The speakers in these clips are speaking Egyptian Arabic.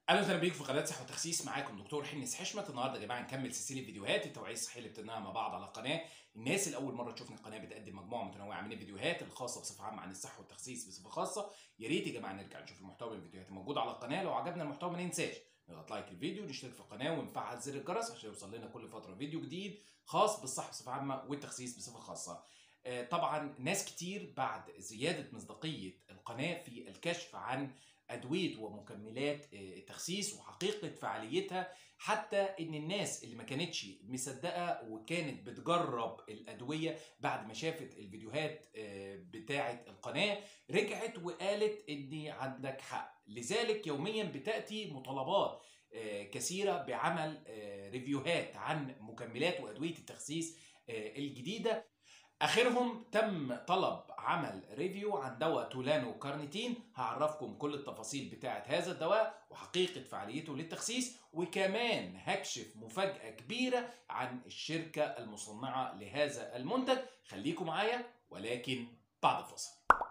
اهلا وسهلا بيكم في قناه صحه وتخسيس معاكم دكتور حنس حشمت النهارده يا جماعه نكمل سلسله فيديوهات التوعيه الصحيه اللي بتبناها مع بعض على القناه الناس اللي اول مره تشوفني القناه بتقدم مجموعه متنوعه من الفيديوهات الخاصه بصفه عامه عن الصحه والتخسيس بصفه خاصه يا ريت يا جماعه نرجع نشوف المحتوى من الفيديوهات الموجوده على القناه لو عجبنا المحتوى ما ننساش نضغط لايك الفيديو ونشترك في القناه ونفعل زر الجرس عشان يوصل لنا كل فتره فيديو جديد خاص بالصحه بصفه عامه والتخسيس بصفه خاصه آه، طبعا ناس كتير بعد زياده مصداقيه القناه في الكشف عن ادويه ومكملات آه، التخسيس وحقيقه فعاليتها حتى ان الناس اللي ما كانتش مصدقه وكانت بتجرب الادويه بعد ما شافت الفيديوهات آه، بتاعه القناه رجعت وقالت ان عندك حق لذلك يوميا بتاتي مطالبات آه، كثيره بعمل آه، ريفيوهات عن مكملات وادويه التخسيس آه، الجديده اخرهم تم طلب عمل ريفيو عن دواء تولانو كارنيتين هعرفكم كل التفاصيل بتاعه هذا الدواء وحقيقه فعاليته للتخسيس وكمان هكشف مفاجاه كبيره عن الشركه المصنعه لهذا المنتج خليكم معايا ولكن بعد الفاصل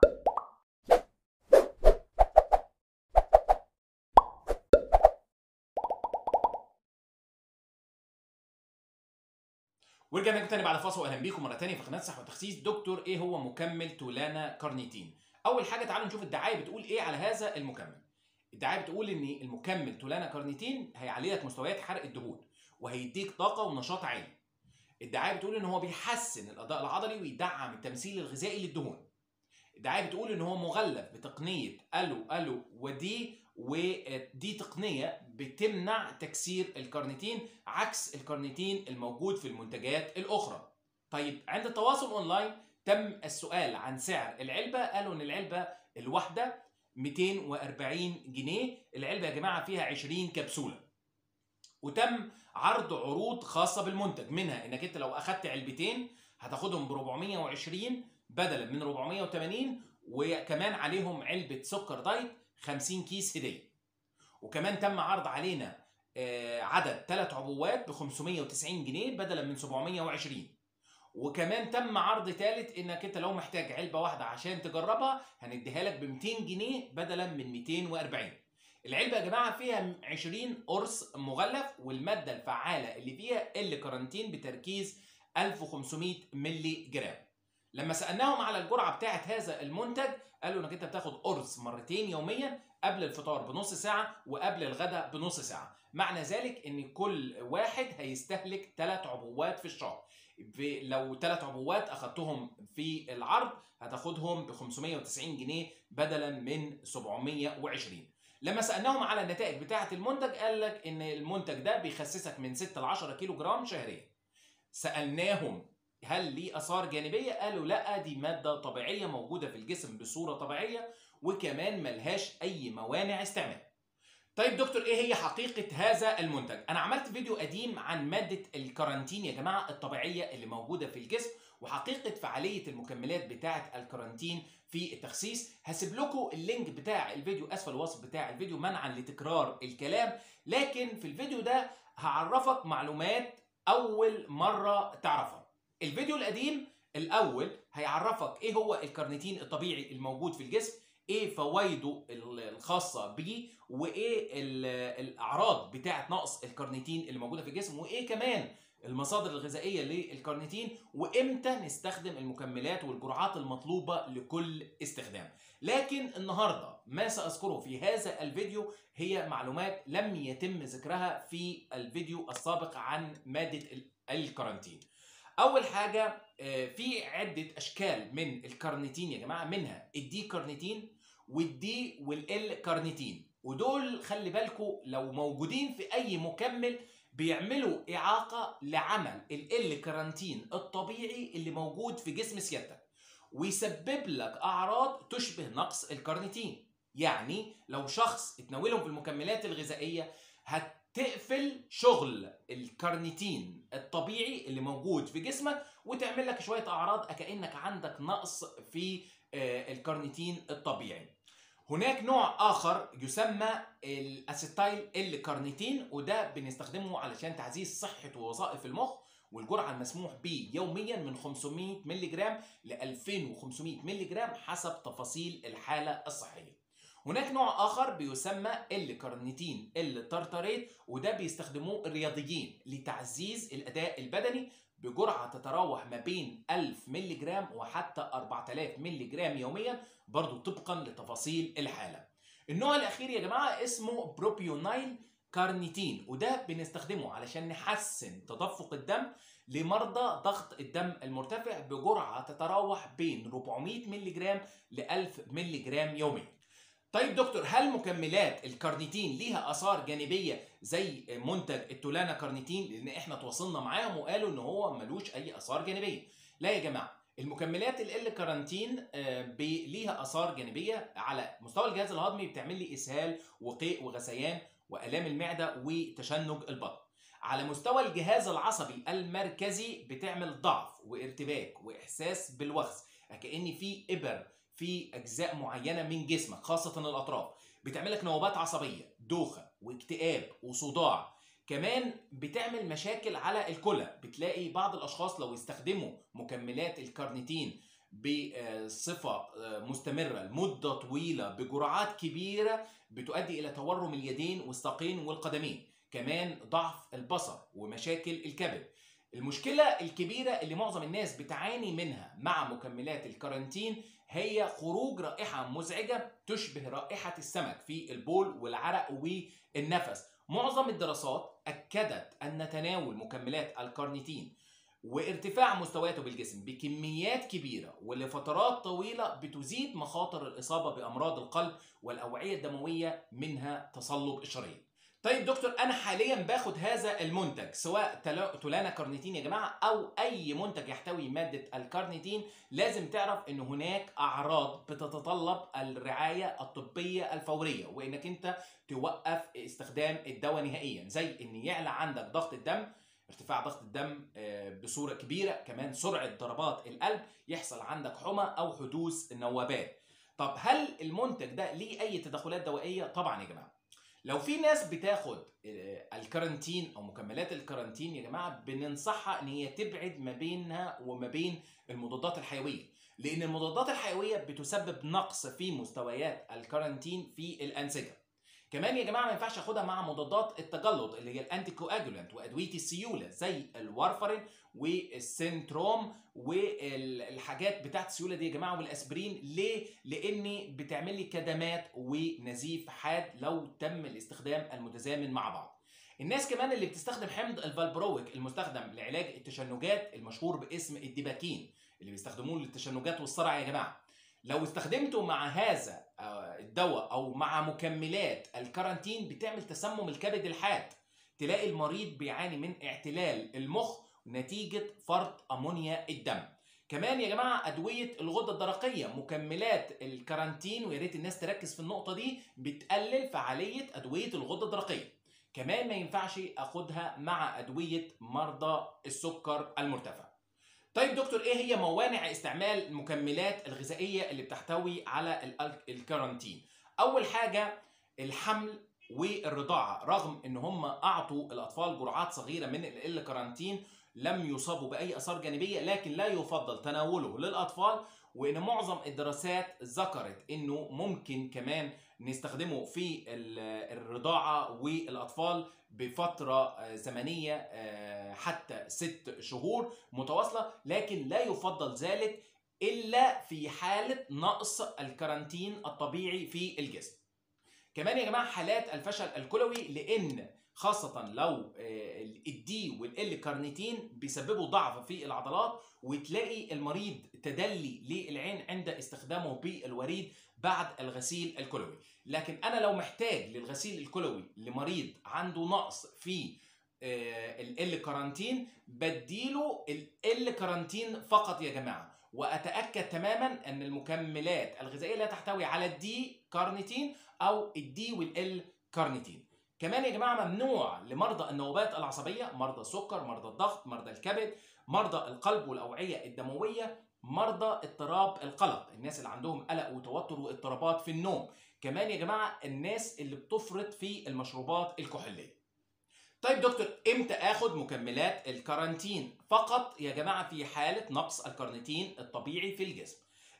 ورجعنا لكم تاني بعد فاصل واهلا بيكم مره تانيه في قناه صحه وتخسيس دكتور ايه هو مكمل تولانا كارنيتين اول حاجه تعالوا نشوف الدعايه بتقول ايه على هذا المكمل الدعايه بتقول ان المكمل تولانا كارنيتين هيعلي لك مستويات حرق الدهون وهيديك طاقه ونشاط عالي الدعايه بتقول ان هو بيحسن الاداء العضلي ويدعم التمثيل الغذائي للدهون الدعايه بتقول ان هو مغلف بتقنيه الو الو ودي ودي تقنيه بتمنع تكسير الكارنيتين عكس الكارنيتين الموجود في المنتجات الاخرى طيب عند التواصل اونلاين تم السؤال عن سعر العلبه قالوا ان العلبه الواحده 240 جنيه العلبه يا جماعه فيها 20 كبسوله وتم عرض عروض خاصه بالمنتج منها انك انت لو اخدت علبتين هتاخدهم ب 420 بدلا من 480 وكمان عليهم علبه سكر دايت 50 كيس هديه وكمان تم عرض علينا آه، عدد ثلاث عبوات ب 590 جنيه بدلا من 720 وكمان تم عرض ثالث انك انت لو محتاج علبه واحده عشان تجربها هنديها لك ب 200 جنيه بدلا من 240 العلبه يا جماعه فيها 20 قرص مغلف والماده الفعاله اللي فيها ال كارنتين بتركيز 1500 ملي جرام لما سالناهم على الجرعه بتاعه هذا المنتج قالوا انك انت بتاخد قرص مرتين يوميا قبل الفطار بنص ساعه وقبل الغداء بنص ساعه معنى ذلك ان كل واحد هيستهلك ثلاث عبوات في الشهر ب- لو ثلاث عبوات اخدتهم في العرض هتاخدهم ب 590 جنيه بدلا من 720 لما سالناهم على النتائج بتاعه المنتج قال لك ان المنتج ده بيخسسك من 6 ل 10 كيلو جرام شهريا سالناهم هل ليه اثار جانبيه قالوا لا دي ماده طبيعيه موجوده في الجسم بصوره طبيعيه وكمان ملهاش اي موانع استعمال طيب دكتور ايه هي حقيقه هذا المنتج انا عملت فيديو قديم عن ماده الكارانتين يا جماعه الطبيعيه اللي موجوده في الجسم وحقيقه فعاليه المكملات بتاعه الكارانتين في التخسيس هسيب لكم اللينك بتاع الفيديو اسفل الوصف بتاع الفيديو منعا لتكرار الكلام لكن في الفيديو ده هعرفك معلومات اول مره تعرفها الفيديو القديم الاول هيعرفك ايه هو الكارنيتين الطبيعي الموجود في الجسم ايه فوائده ال- الخاصه بيه وايه ال- الاعراض بتاعه نقص الكارنيتين اللي موجوده في الجسم وايه كمان المصادر الغذائيه للكارنيتين وامتى نستخدم المكملات والجرعات المطلوبه لكل استخدام لكن النهارده ما ساذكره في هذا الفيديو هي معلومات لم يتم ذكرها في الفيديو السابق عن ماده ال- الكارنتين اول حاجه آه، في عده اشكال من الكارنيتين يا جماعه منها الدي كارنيتين والدي والال كارنيتين ودول خلي بالكم لو موجودين في اي مكمل بيعملوا اعاقه لعمل ال كارنتين الطبيعي اللي موجود في جسم سيادتك ويسبب لك اعراض تشبه نقص الكارنيتين يعني لو شخص اتناولهم في المكملات الغذائيه هتقفل شغل الكارنيتين الطبيعي اللي موجود في جسمك وتعمل لك شويه اعراض كانك عندك نقص في آه، الكارنيتين الطبيعي هناك نوع اخر يسمى الاسيتايل ال كارنيتين وده بنستخدمه علشان تعزيز صحه ووظائف المخ والجرعه المسموح به يوميا من 500 مللي جرام ل 2500 مللي جرام حسب تفاصيل الحاله الصحيه هناك نوع اخر بيسمى الكارنيتين الترتريت وده بيستخدموه الرياضيين لتعزيز الاداء البدني بجرعه تتراوح ما بين 1000 مللي جرام وحتى 4000 مللي جرام يوميا برضو طبقا لتفاصيل الحاله النوع الاخير يا جماعه اسمه بروبيونايل كارنيتين وده بنستخدمه علشان نحسن تدفق الدم لمرضى ضغط الدم المرتفع بجرعه تتراوح بين 400 مللي جرام ل 1000 مللي جرام يوميا طيب دكتور هل مكملات الكارنيتين ليها اثار جانبيه زي منتج التولانا كارنيتين لان احنا تواصلنا معاهم وقالوا ان هو ملوش اي اثار جانبيه لا يا جماعه المكملات ال كارنتين ليها اثار جانبيه على مستوى الجهاز الهضمي بتعمل لي اسهال وقيء وغثيان والام المعده وتشنج البطن على مستوى الجهاز العصبي المركزي بتعمل ضعف وارتباك واحساس بالوخز كأن في ابر في اجزاء معينه من جسمك خاصه الاطراف بتعمل لك نوبات عصبيه دوخه واكتئاب وصداع كمان بتعمل مشاكل على الكلى بتلاقي بعض الاشخاص لو استخدموا مكملات الكارنيتين بصفه مستمره لمده طويله بجرعات كبيره بتؤدي الى تورم اليدين والساقين والقدمين كمان ضعف البصر ومشاكل الكبد المشكلة الكبيرة اللي معظم الناس بتعاني منها مع مكملات الكارنتين هي خروج رائحة مزعجة تشبه رائحة السمك في البول والعرق والنفس معظم الدراسات أكدت أن تناول مكملات الكارنيتين وارتفاع مستوياته بالجسم بكميات كبيرة ولفترات طويلة بتزيد مخاطر الإصابة بأمراض القلب والأوعية الدموية منها تصلب الشرايين طيب دكتور انا حاليا باخد هذا المنتج سواء تولانا كارنيتين يا جماعه او اي منتج يحتوي ماده الكارنيتين لازم تعرف ان هناك اعراض بتتطلب الرعايه الطبيه الفوريه وانك انت توقف استخدام الدواء نهائيا زي ان يعلى عندك ضغط الدم ارتفاع ضغط الدم بصوره كبيره كمان سرعه ضربات القلب يحصل عندك حمى او حدوث نوبات طب هل المنتج ده ليه اي تدخلات دوائيه طبعا يا جماعه لو في ناس بتاخد الكارنتين او مكملات الكارنتين يا جماعه بننصحها ان هي تبعد ما بينها وما بين المضادات الحيويه لان المضادات الحيويه بتسبب نقص في مستويات الكارنتين في الانسجه كمان يا جماعه ما ينفعش اخدها مع مضادات التجلط اللي هي الانتي كواجولانت وادويه السيوله زي الوارفرين والسنتروم والحاجات بتاعت السيوله دي يا جماعه والاسبرين ليه؟ لان بتعمل لي كدمات ونزيف حاد لو تم الاستخدام المتزامن مع بعض. الناس كمان اللي بتستخدم حمض الفالبرويك المستخدم لعلاج التشنجات المشهور باسم الديباكين اللي بيستخدموه للتشنجات والصرع يا جماعه. لو استخدمته مع هذا الدواء او مع مكملات الكارانتين بتعمل تسمم الكبد الحاد تلاقي المريض بيعاني من اعتلال المخ نتيجة فرط أمونيا الدم كمان يا جماعة أدوية الغدة الدرقية مكملات الكارانتين ويا ريت الناس تركز في النقطة دي بتقلل فعالية أدوية الغدة الدرقية كمان ما ينفعش أخدها مع أدوية مرضى السكر المرتفع طيب دكتور ايه هي موانع استعمال المكملات الغذائيه اللي بتحتوي على الكارانتين اول حاجه الحمل والرضاعه رغم ان هم اعطوا الاطفال جرعات صغيره من الكارانتين لم يصابوا باي اثار جانبيه لكن لا يفضل تناوله للاطفال وان معظم الدراسات ذكرت انه ممكن كمان نستخدمه في الرضاعه والاطفال بفتره زمنيه حتى ست شهور متواصله لكن لا يفضل ذلك الا في حاله نقص الكارانتين الطبيعي في الجسم. كمان يا جماعه حالات الفشل الكلوي لان خاصة لو الدي والال كارنيتين بيسببوا ضعف في العضلات وتلاقي المريض تدلي للعين عند استخدامه بالوريد بعد الغسيل الكلوي لكن انا لو محتاج للغسيل الكلوي لمريض عنده نقص في ال كارانتين بديله ال كارانتين فقط يا جماعه واتاكد تماما ان المكملات الغذائيه لا تحتوي على الدي كارنيتين او الدي والال كارنيتين كمان يا جماعه ممنوع لمرضى النوبات العصبيه مرضى السكر مرضى الضغط مرضى الكبد مرضى القلب والاوعيه الدمويه مرضى اضطراب القلق الناس اللي عندهم قلق وتوتر واضطرابات في النوم كمان يا جماعه الناس اللي بتفرط في المشروبات الكحوليه طيب دكتور امتى اخد مكملات الكارانتين فقط يا جماعه في حاله نقص الكارنيتين الطبيعي في الجسم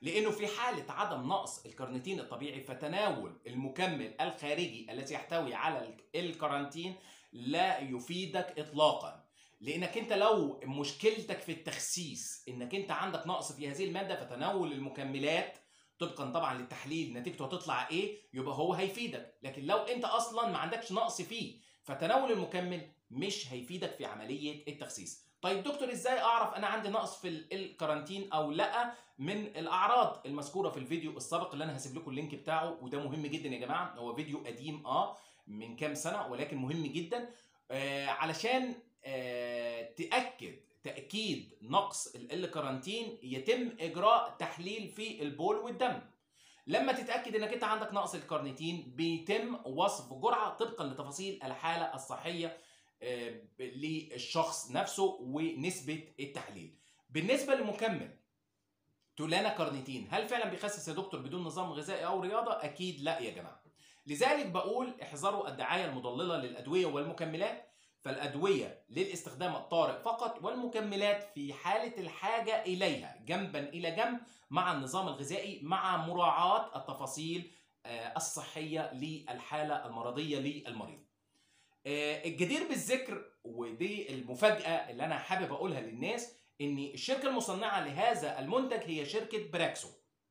لانه في حاله عدم نقص الكارنيتين الطبيعي فتناول المكمل الخارجي الذي يحتوي على ال- الكارنتين لا يفيدك اطلاقا لانك انت لو مشكلتك في التخسيس انك انت عندك نقص في هذه الماده فتناول المكملات طبقا طبعا للتحليل نتيجته هتطلع ايه يبقى هو هيفيدك لكن لو انت اصلا ما عندكش نقص فيه فتناول المكمل مش هيفيدك في عمليه التخسيس طيب دكتور ازاي اعرف انا عندي نقص في ال- الكارانتين او لا من الاعراض المذكوره في الفيديو السابق اللي انا هسيب لكم اللينك بتاعه وده مهم جدا يا جماعه هو فيديو قديم اه من كام سنه ولكن مهم جدا آه علشان آه تاكد تاكيد نقص ال كارانتين يتم اجراء تحليل في البول والدم لما تتاكد انك انت عندك نقص الكارنيتين بيتم وصف جرعه طبقا لتفاصيل الحاله الصحيه آه، ب- للشخص نفسه ونسبه التحليل بالنسبه لمكمل تولانا كارنيتين هل فعلا بيخسس يا دكتور بدون نظام غذائي او رياضه اكيد لا يا جماعه لذلك بقول احذروا الدعايه المضلله للادويه والمكملات فالادويه للاستخدام الطارئ فقط والمكملات في حاله الحاجه اليها جنبا الى جنب مع النظام الغذائي مع مراعاه التفاصيل آه، الصحيه للحاله المرضيه للمريض آه، الجدير بالذكر ودي المفاجاه اللي انا حابب اقولها للناس ان الشركه المصنعه لهذا المنتج هي شركه براكسو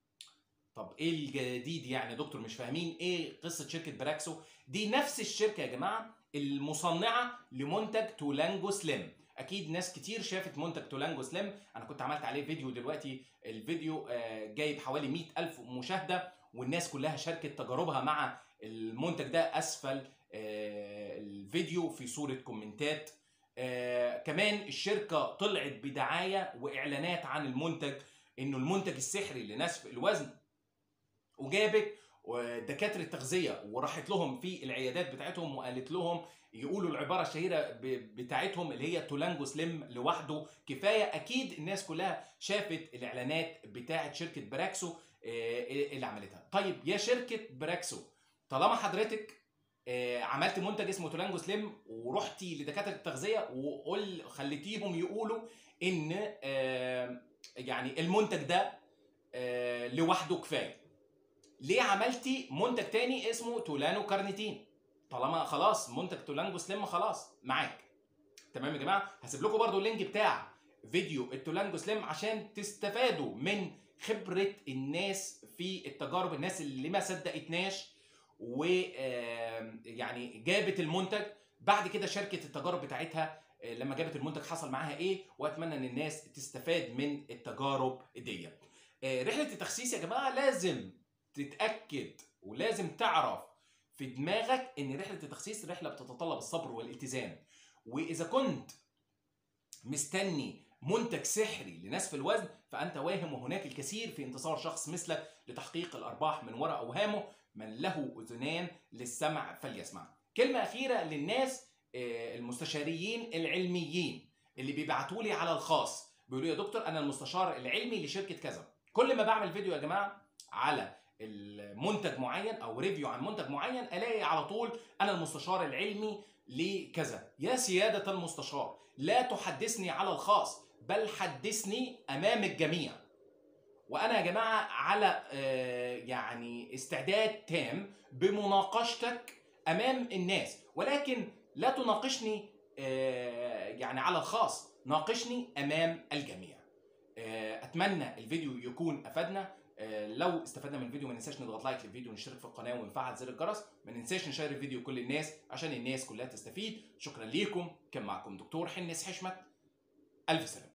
طب ايه الجديد يعني يا دكتور مش فاهمين ايه قصه شركه براكسو دي نفس الشركه يا جماعه المصنعه لمنتج تولانجو سليم اكيد ناس كتير شافت منتج تولانجو سليم انا كنت عملت عليه فيديو دلوقتي الفيديو آه، جايب حوالي 100 الف مشاهده والناس كلها شاركت تجاربها مع المنتج ده اسفل آه، الفيديو في صوره كومنتات آه، كمان الشركه طلعت بدعايه واعلانات عن المنتج انه المنتج السحري لنسف الوزن وجابت دكاتره تغذيه وراحت لهم في العيادات بتاعتهم وقالت لهم يقولوا العباره الشهيره ب- بتاعتهم اللي هي تولانجو سليم لوحده كفايه اكيد الناس كلها شافت الاعلانات بتاعه شركه براكسو آه، اللي عملتها طيب يا شركه براكسو طالما حضرتك آه، عملت منتج اسمه تولانجو سليم ورحتي لدكاتره التغذيه وقول خليتيهم يقولوا ان آه، يعني المنتج ده آه، لوحده كفايه ليه عملتي منتج تاني اسمه تولانو كارنيتين طالما خلاص منتج تولانجو سليم خلاص معاك تمام يا جماعه هسيب لكم برضو اللينك بتاع فيديو التولانجو سليم عشان تستفادوا من خبره الناس في التجارب الناس اللي ما صدقتناش و آم، يعني جابت المنتج بعد كده شركه التجارب بتاعتها آه، لما جابت المنتج حصل معاها ايه واتمنى ان الناس تستفاد من التجارب دي آه، رحله التخسيس يا جماعه لازم تتاكد ولازم تعرف في دماغك ان رحله التخسيس رحله بتتطلب الصبر والالتزام واذا كنت مستني منتج سحري لنسف الوزن فانت واهم وهناك الكثير في انتصار شخص مثلك لتحقيق الارباح من وراء اوهامه من له اذنان للسمع فليسمع كلمه اخيره للناس آه، المستشاريين العلميين اللي بيبعتوا لي على الخاص بيقولوا لي يا دكتور انا المستشار العلمي لشركه كذا كل ما بعمل فيديو يا جماعه على المنتج معين او ريفيو عن منتج معين الاقي على طول انا المستشار العلمي لكذا يا سياده المستشار لا تحدثني على الخاص بل حدثني امام الجميع وانا يا جماعه على آه، يعني استعداد تام بمناقشتك امام الناس ولكن لا تناقشني آه، يعني على الخاص ناقشني امام الجميع آه، اتمنى الفيديو يكون افادنا آه، لو استفدنا من الفيديو ما ننساش نضغط لايك للفيديو ونشترك في القناه ونفعل زر الجرس ما ننساش نشير الفيديو لكل الناس عشان الناس كلها تستفيد شكرا ليكم كان معكم دكتور حنس حشمت الف سلامه